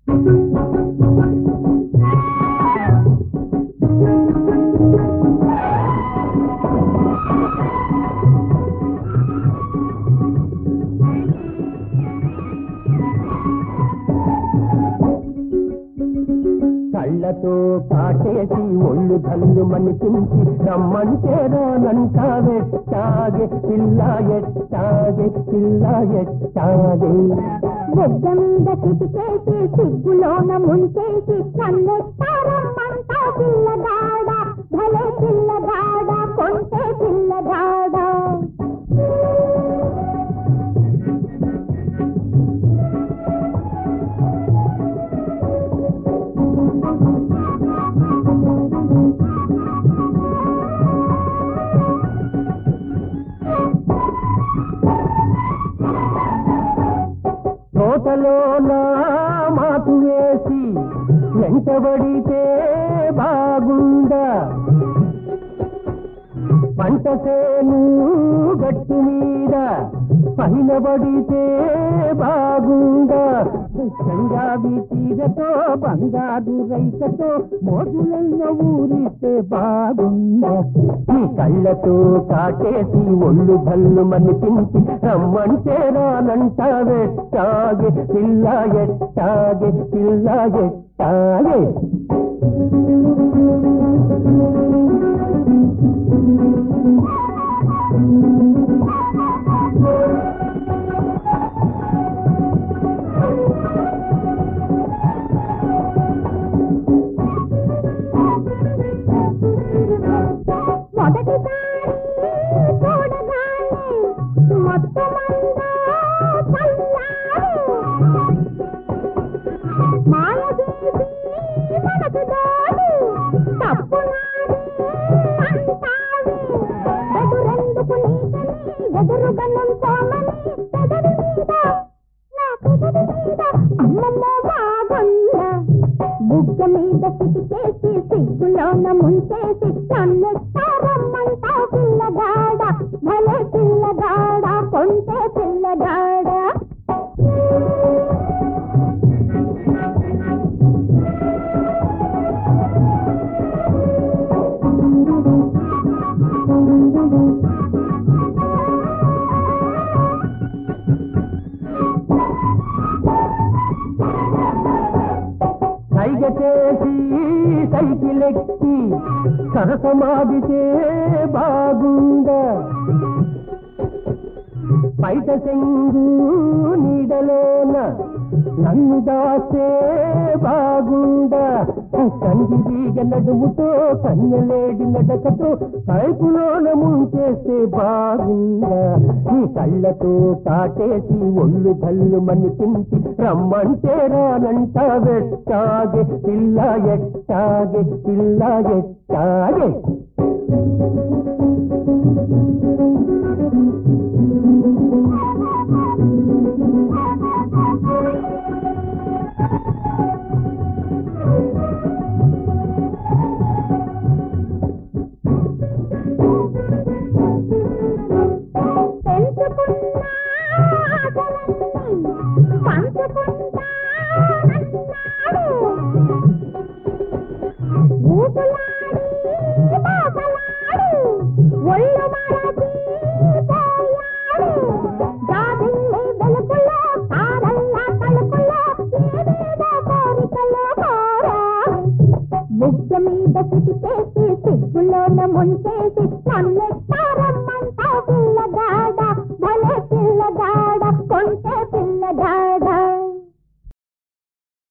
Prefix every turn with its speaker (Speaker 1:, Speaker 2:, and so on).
Speaker 1: కళ్ళతో కాటేసి ఒళ్ళు కళ్ళు మనిపించి రమ్మంటే రానంటావెట్టాగే పిల్ల ఎట్టాగే పిల్ల ఎట్టాగే
Speaker 2: బొగ్గ మీద చిటికేసి సిగ్గులోన ముంచేసి కన్నెత్తారమ్మంటా పిల్లగాడ భలే పిల్లగాడ కొంటే పిల్లగాడ
Speaker 1: తోటలో నా మాటు వేసి వెంటబడితే బాగుండా పంట సేను గట్టు మీద పైన పడితే బాగుండా చంగావి తీరతో బంగారు రైతతో మోజులెన్న ఊరిస్తే బాగుండా ఈ కళ్ళతో కాటేసి ఒళ్ళు భల్లు మనిపించి రమ్మంటే రానంటావెట్టాగే పిల్ల ఎట్టాగే పిల్ల ఎట్టాగే
Speaker 2: మొదటిసారి చూడగానే మొత్తమంతా చల్లారు మాయ చేసి మనకు తోడు తప్పు నాది అంటావే ఎదురెందుకు నీకని ఎదురుగా నుంచోమని పెదవి మీద నా పెదవి మీద అమ్మమ్మ బాగుందా బుగ్గ మీద సిటికేసి సిగ్గులోన ముంచేసి నన్నెత్తారమ్మంటా పిల్లగాడ భలే పిల్లగాడ కొంటే పిల్లగాడ
Speaker 1: సైగ చేసి సైకిల్ ఎక్కి సరసమాడితే బాగుందా బయట చెంగు నీడలోన నన్ను దాస్తే బాగుందా కందిరీగ నడుముతో కన్నెలేడి నడకతో కైపులోన ముంచేస్తే బాగుందా నీ కళ్ళతో కాటేసి ఒళ్ళు కళ్ళు మనిపించి రమ్మంటే రానంట వెట్టాగే పిల్ల ఎట్టాగే పిల్ల ఎట్టాగే
Speaker 2: పెంచుకున్న ఆశలన్నీ పంచుకుంటానన్నాడు ఊసులాడి బాసలాడి ఒళ్ళు మరచి పోయాడు జాబిల్లి వెలుగులో తారల్ల తలుపులో ఏదేదో కోరికలు కోరా బుగ్గ మీద సిటికేసి సిగ్గులోన ముంచేసి నన్నెత్తారమ్మంటా పిల్ల